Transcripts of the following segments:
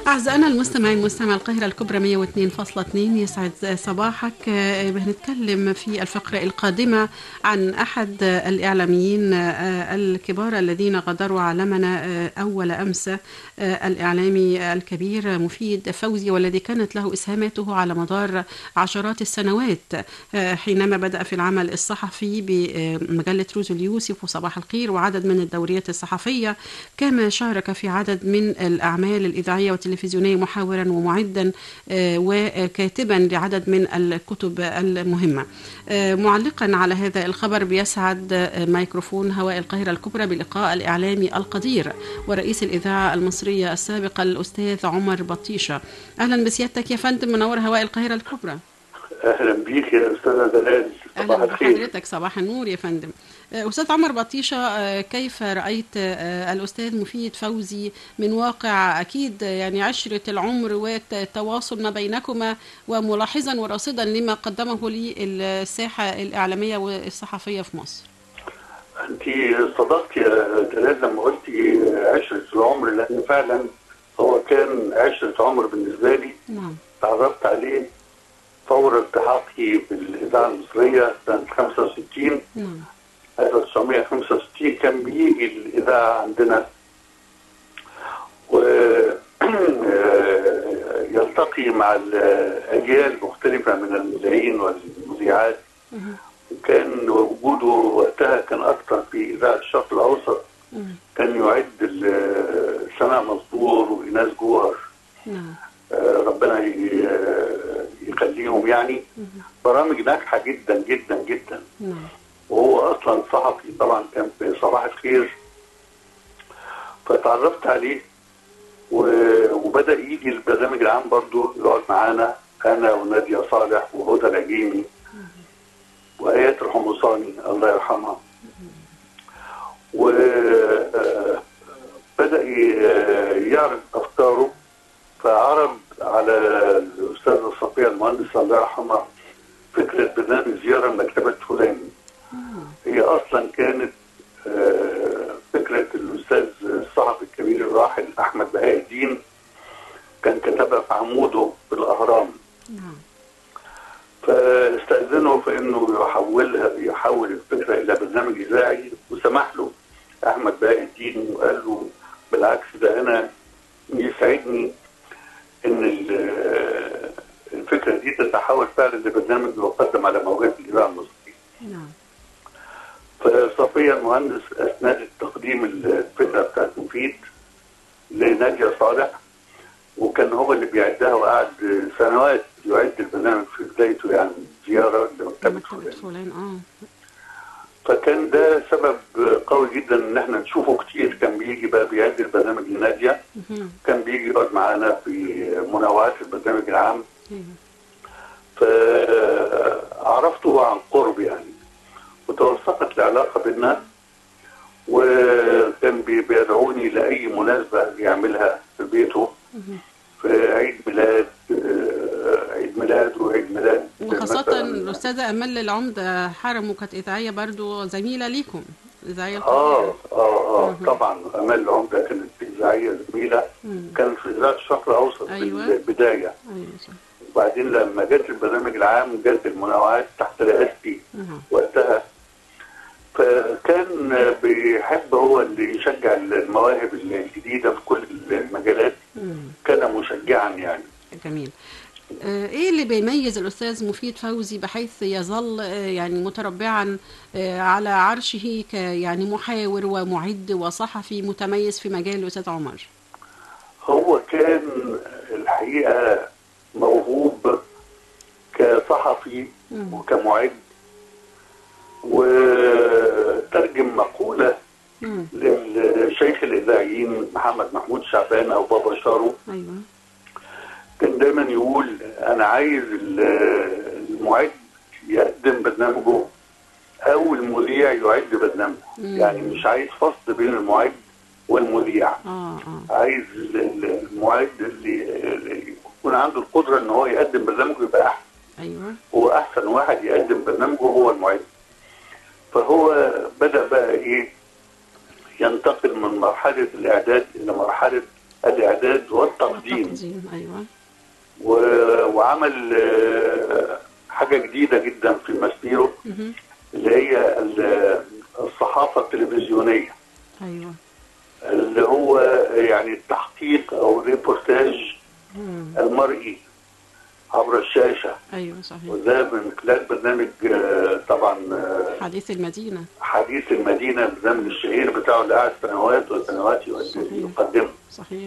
أعزائنا المستمعين مستمع القاهرة الكبرى 102.2 يسعد صباحك آه، بنتكلم في الفقرة القادمة عن أحد الإعلاميين آه، الكبار الذين غادروا عالمنا آه، أول أمس آه، الإعلامي الكبير مفيد فوزي والذي كانت له إسهاماته على مدار عشرات السنوات آه، حينما بدأ في العمل الصحفي بمجلة روز اليوسف وصباح الخير وعدد من الدوريات الصحفية كما شارك في عدد من الأعمال الإذاعية والتلفزيونية محاورا ومعدا آه، وكاتبا لعدد من الكتب المهمة آه، معلقا على هذا الخبر بيسعد آه، ميكروفون هواء القاهرة الكبرى بلقاء الإعلامي القدير ورئيس الإذاعة المصرية السابق الأستاذ عمر بطيشة أهلا بسيادتك يا فندم منور هواء القاهرة الكبرى اهلا بيك يا استاذه دلال صباح اهلا الخير بحضرتك صباح النور يا فندم آه، استاذ عمر بطيشه آه، كيف رايت آه، الاستاذ مفيد فوزي من واقع اكيد يعني عشره العمر والتواصل ما بينكما وملاحظا وراصدا لما قدمه للساحه الاعلاميه والصحفيه في مصر انت صدقت يا دلال لما قلتي عشره العمر لان فعلا هو كان عشره عمر بالنسبه لي نعم تعرفت عليه فور التحاقي بالاذاعه المصريه سنه 65 نعم 1965 كان بيجي الاذاعه عندنا و يلتقي مع الاجيال مختلفه من المذيعين والمذيعات مهم. وكان وجوده وقتها كان اكثر في اذاعه الشرق الاوسط مهم. كان يعد ال- سناء مصدور وايناس جوهر نعم آه، ربنا ي- آه، يخليهم يعني مهم. برامج ناجحه جدا جدا جدا نعم وهو اصلا صحفي طبعا كان في صباح الخير فتعرفت عليه و- وبدا يجي البرنامج العام برضو يقعد معانا انا وناديه صالح وهدى العجيمي وايات الحمصاني الله يرحمها وبدا يعرض افكاره فعرض آه، الاستاذه صفيه المهندس الله يرحمها فكره برنامج زياره لمكتبه فلان هي اصلا كانت آه، فكره الاستاذ الصحفي الكبير الراحل احمد بهاء الدين كان كتبها في عموده في الاهرام نعم فاستأذنه في انه يحولها يحول الفكره الى برنامج اذاعي وسمح له احمد بهاء الدين وقال له بالعكس ده انا يسعدني ان ال- الفكره دي تتحول فعلا لبرنامج يقدم على موجات الاذاعه المصريه. نعم فصفيه المهندس اسندت تقديم الفكره بتاعت مفيد لناديه صالح وكان هو اللي بيعدها وقعد سنوات يعد البرنامج في بدايته يعني زياره لمكتبه مكتبة فلان فلان اه فكان ده سبب قوي جدا ان احنا نشوفه كتير كان بيجي بقى بيعد البرنامج لناديه مهم. كان بيجي يقعد معانا في مناوعات البرنامج العام أيوه. فعرفته عن قرب يعني وتوثقت العلاقه بيننا وكان بي- بيدعوني لاي مناسبه يعملها في بيته مهم. في عيد ميلاد آه، عيد ميلاد وعيد ميلاد وخاصة مثلاً الأستاذة أمل العمدة حرم كانت إذاعية برضو زميلة ليكم إذاعية اه القاهرة. اه اه مهم. طبعا امال العمده كانت اذاعيه زميله مم. كانت في اذاعه الشرق الاوسط أيوة. في البدايه أيوة صح وبعدين لما جت البرنامج العام جت المناوعات تحت رئاستي مهم. وقتها فكان بيحب هو اللي يشجع المواهب الجديده في كل المجالات مم. كان مشجعا يعني جميل آه، ايه اللي بيميز الاستاذ مفيد فوزي بحيث يظل آه، يعني متربعا آه، على عرشه ك يعني محاور ومعد وصحفي متميز في مجال الاستاذ عمر هو كان الحقيقه موهوب كصحفي مم. وكمعد وترجم مقوله مم. للشيخ الاذاعيين محمد محمود شعبان او بابا شارو ايوه كان دايما يقول انا عايز ال- المعد يقدم برنامجه او المذيع يعد برنامجه مم. يعني مش عايز فصل بين المعد والمذيع اه اه عايز ال- ال- المعد اللي اللي يكون عنده القدره ان هو يقدم برنامجه يبقى احسن ايوه هو احسن واحد يقدم برنامجه هو المعد فهو بدا بقى ايه ينتقل من مرحله الاعداد الى مرحله الاعداد والتقديم التقديم ايوه و- وعمل آه، حاجه جديده جدا في ماسبيرو مهم. اللي هي ال- الصحافه التلفزيونيه ايوه اللي هو يعني التحقيق او الريبورتاج مم. المرئي عبر الشاشه ايوه صحيح وده من خلال برنامج آه، طبعا آه، حديث المدينه حديث المدينه البرنامج الشهير بتاعه اللي قعد سنوات وسنوات صحيح. يقدمه صحيح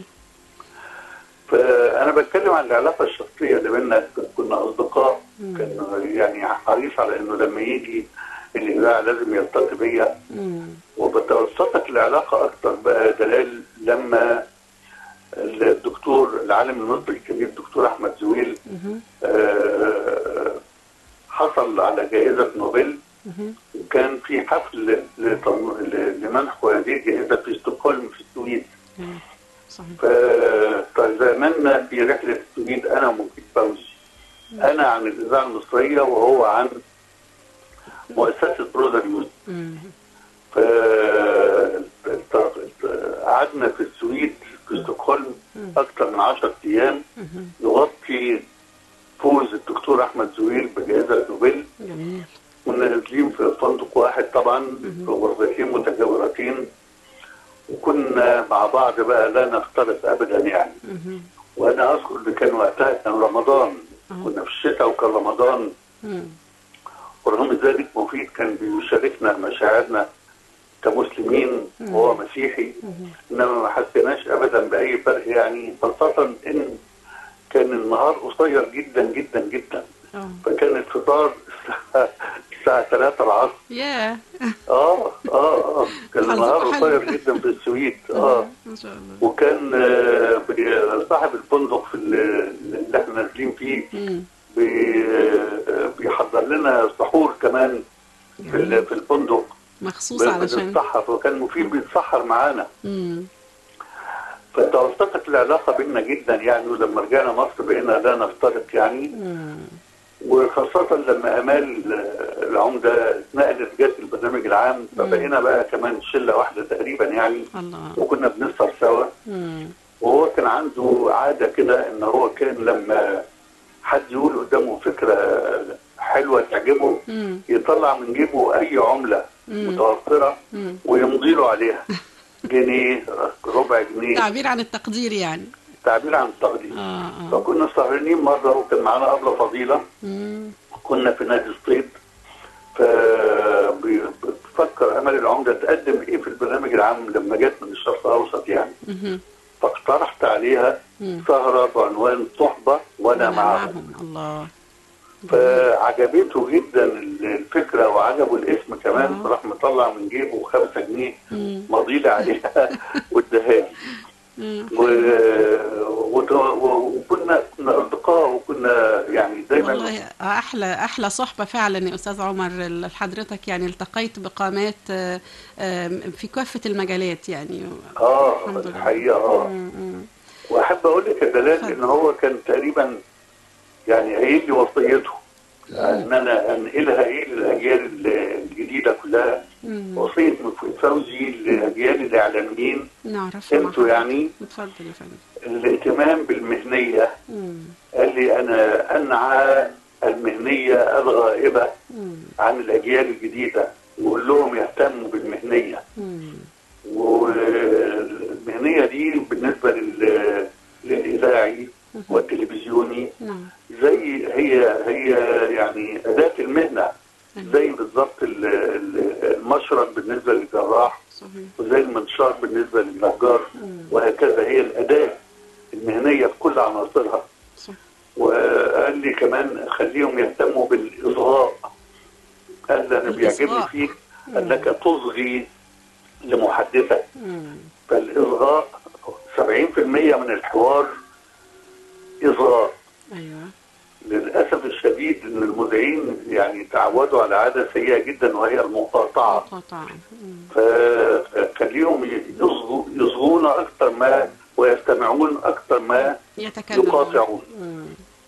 فانا بتكلم عن العلاقه الشخصيه اللي بيننا كنا اصدقاء مم. كان يعني حريص على انه لما يجي الاذاعه لازم يلتقي بيا مم. وبتوسطت العلاقه اكتر بقى دلال لما الدكتور العالم المصري الكبير الدكتور احمد زويل مهم. آه، حصل على جائزه نوبل مهم. وكان في حفل لتم- ل- لمنحه هذه الجائزه في ستوكهولم في السويد أيوة. صحيح فتزامنا في رحله السويد انا ومجيد فوزي انا عن الاذاعه المصريه وهو عن مؤسسه بروزر يوسف مم. ف قعدنا في السويد في ستوكهولم اكثر من 10 ايام مهم. نغطي فوز الدكتور احمد زويل بجائزه نوبل جميل كنا نازلين في فندق واحد طبعا في غرفتين متجاورتين وكنا مع بعض بقى لا نختلط ابدا يعني مهم. وانا اذكر ان كان وقتها كان رمضان آه. كنا في الشتاء وكان رمضان مم. ورغم ذلك مفيد كان بيشاركنا مشاعرنا كمسلمين وهو مسيحي انما ما حسيناش ابدا باي فرق يعني خاصه ان كان النهار قصير جدا جدا جدا اه فكان الفطار الساعه الساعه 3 العصر ياه اه اه اه كان حظك النهار حلو. قصير جدا في السويد اه ما شاء الله وكان آه، بي- صاحب الفندق في ال- اللي احنا نازلين فيه مم. بي- آه، بيحضر لنا سحور كمان في ال- في الفندق مخصوص علشان بنتسحر وكان مفيد بيتسحر معانا مم. فتوثقت العلاقه بيننا جدا يعني ولما رجعنا مصر بقينا لا نفترق يعني مم. وخاصة لما أمال آه، العمدة اتنقلت جت البرنامج العام فبقينا بقى كمان شلة واحدة تقريبا يعني الله وكنا بنسهر سوا مم. وهو كان عنده عادة كده إن هو كان لما حد يقول قدامه فكرة حلوة تعجبه مم. يطلع من جيبه أي عملة مم. متوفرة مم. ويمضي له عليها جنيه ربع جنيه تعبير عن التقدير يعني تعبير عن التقدير اه اه فكنا سهرانين مرة وكان معانا أبلة فضيلة مم. كنا في نادي الصيد فبفكر امل العمده تقدم ايه في البرنامج العام لما جت من الشرق الاوسط يعني مهم. فاقترحت عليها مم. سهره بعنوان صحبه وانا أنا معهم الله فعجبته جدا الفكره وعجبه الاسم كمان آه. فراح مطلع من جيبه خمسة جنيه مم. مضيلة عليها واداها لي مم. و- وت- وكنا كنا اصدقاء وكنا يعني دايما والله احلى احلى صحبه فعلا يا استاذ عمر ال- حضرتك يعني التقيت بقامات آه، آم، في كافه المجالات يعني اه الحمد لله. الحقيقه اه مم، مم. واحب اقول لك يا دلال اتفضل. ان هو كان تقريبا يعني قايل لي وصيته ان انا انقلها ايه للاجيال الجديده كلها مم. وصيه مفيد فوزي لاجيال الاعلاميين نعرف مع انتوا حضرتك. يعني اتفضل يا فندم الاهتمام بالمهنيه مم. قال لي انا انعى المهنيه الغائبه مم. عن الاجيال الجديده وقول لهم يهتموا بالمهنيه مم. والمهنيه دي بالنسبه لل- للاذاعي والتلفزيوني نعم زي هي هي يعني اداه المهنه أيوة. زي بالظبط ال- ال- المشرط بالنسبه للجراح صحيح وزي المنشار بالنسبه للنجار وهكذا هي الاداه المهنيه بكل عناصرها صح وقال لي كمان خليهم يهتموا بالاصغاء قال لي انا بيعجبني الإصغاء. فيك انك تصغي لمحدثك مم. فالاصغاء 70% من الحوار اصغاء ايوه للاسف الشديد ان المذيعين يعني تعودوا على عاده سيئه جدا وهي المقاطعه قطع مم. فخليهم يصغوا يصغون اكثر ما ويستمعون اكثر ما يتكلم يقاطعون مم.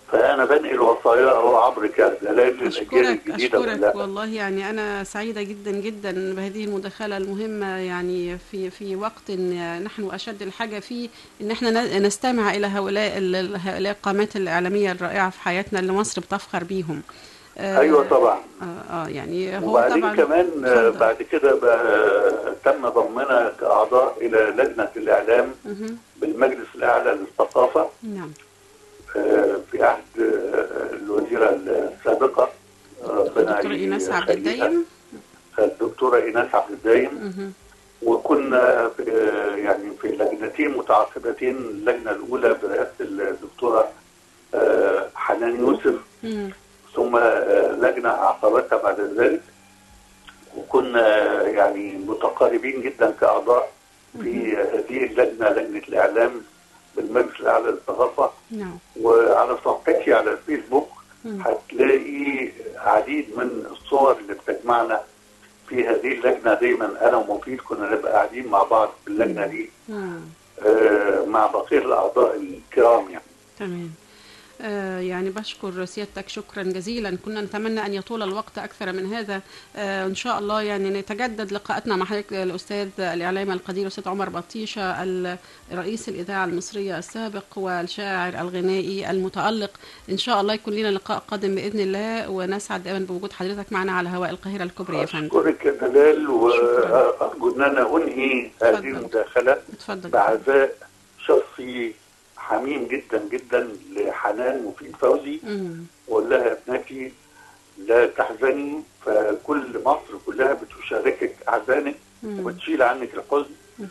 فانا بنقل وصاياه عبر كده دلائل الاجيال أشكرك الجديده أشكرك كلها والله يعني أنا سعيدة جدا جدا بهذه المداخلة المهمة يعني في في وقت نحن أشد الحاجة فيه إن احنا ن- نستمع إلى هؤلاء ال- هؤلاء القامات الإعلامية الرائعة في حياتنا اللي مصر بتفخر بيهم. آه، ايوه طبعا آه, آه يعني هو وبعدين طبعا كمان آه، اتفضل. بعد كده بقى تم ضمنا كاعضاء الى لجنه الاعلام مهم. بالمجلس الاعلى للثقافه نعم آه، في عهد آه، الوزيره السابقه ربنا دكتورة إيناس عبد يخليها، الدايم الدكتوره ايناس عبد الدايم مهم. وكنا في يعني في لجنتين متعاقبتين اللجنه الاولى برئاسه الدكتوره آه، حنان يوسف مم. ثم آه، لجنه اعقبتها بعد ذلك وكنا يعني متقاربين جدا كاعضاء في هذه اللجنه لجنه الاعلام بالمجلس الاعلى للثقافه نعم وعلى صفحتي على الفيسبوك مم. هتلاقي عديد من الصور اللي بتجمعنا في هذه اللجنه دايما انا ومفيد كنا نبقى قاعدين مع بعض في اللجنه دي مم. آه، مع بقيه الاعضاء الكرام يعني تمام آه، يعني بشكر سيادتك شكرا جزيلا كنا نتمنى أن يطول الوقت أكثر من هذا آه، إن شاء الله يعني نتجدد لقاءاتنا مع حضرتك الأستاذ الإعلامي القدير الأستاذ عمر بطيشة ال- رئيس الإذاعة المصرية السابق والشاعر الغنائي المتألق إن شاء الله يكون لنا لقاء قادم بإذن الله ونسعد دائما بوجود حضرتك معنا على هواء القاهرة الكبرى يا فندم اشكرك يا دلال وارجو ان انا انهي هذه اتفضل. المداخله اتفضل بعزاء شخصي حميم جدا جدا لحنان مفيد فوزي مم. واقول لها يا ابنتي لا تحزني فكل مصر كلها بتشاركك احزانك مم. وتشيل عنك الحزن مم.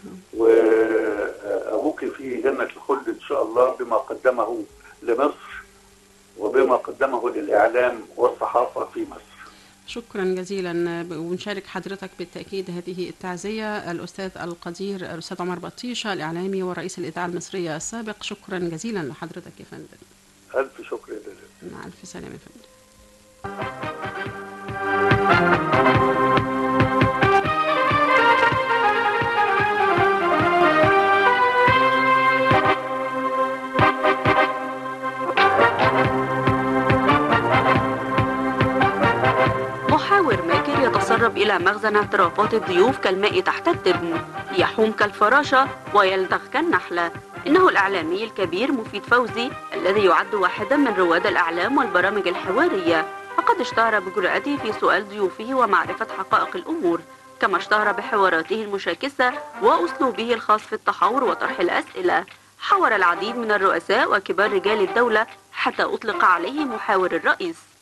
وابوك في جنه الخلد ان شاء الله بما قدمه لمصر وبما قدمه للاعلام والصحافه في مصر. شكرا جزيلا ونشارك حضرتك بالتأكيد هذه التعزية الأستاذ القدير الأستاذ عمر بطيشة الإعلامي ورئيس الإذاعة المصرية السابق شكرا جزيلا لحضرتك يا فندم الف شكر يا دلال. مع ألف سلامة يا فندم محاور ماكر يتسرب إلى مخزن اعترافات الضيوف كالماء تحت التبن يحوم كالفراشة ويلدغ كالنحلة إنه الإعلامي الكبير مفيد فوزي الذي يعد واحدا من رواد الأعلام والبرامج الحوارية فقد اشتهر بجرأته في سؤال ضيوفه ومعرفة حقائق الأمور كما اشتهر بحواراته المشاكسة وأسلوبه الخاص في التحاور وطرح الأسئلة حاور العديد من الرؤساء وكبار رجال الدولة حتى أطلق عليه محاور الرئيس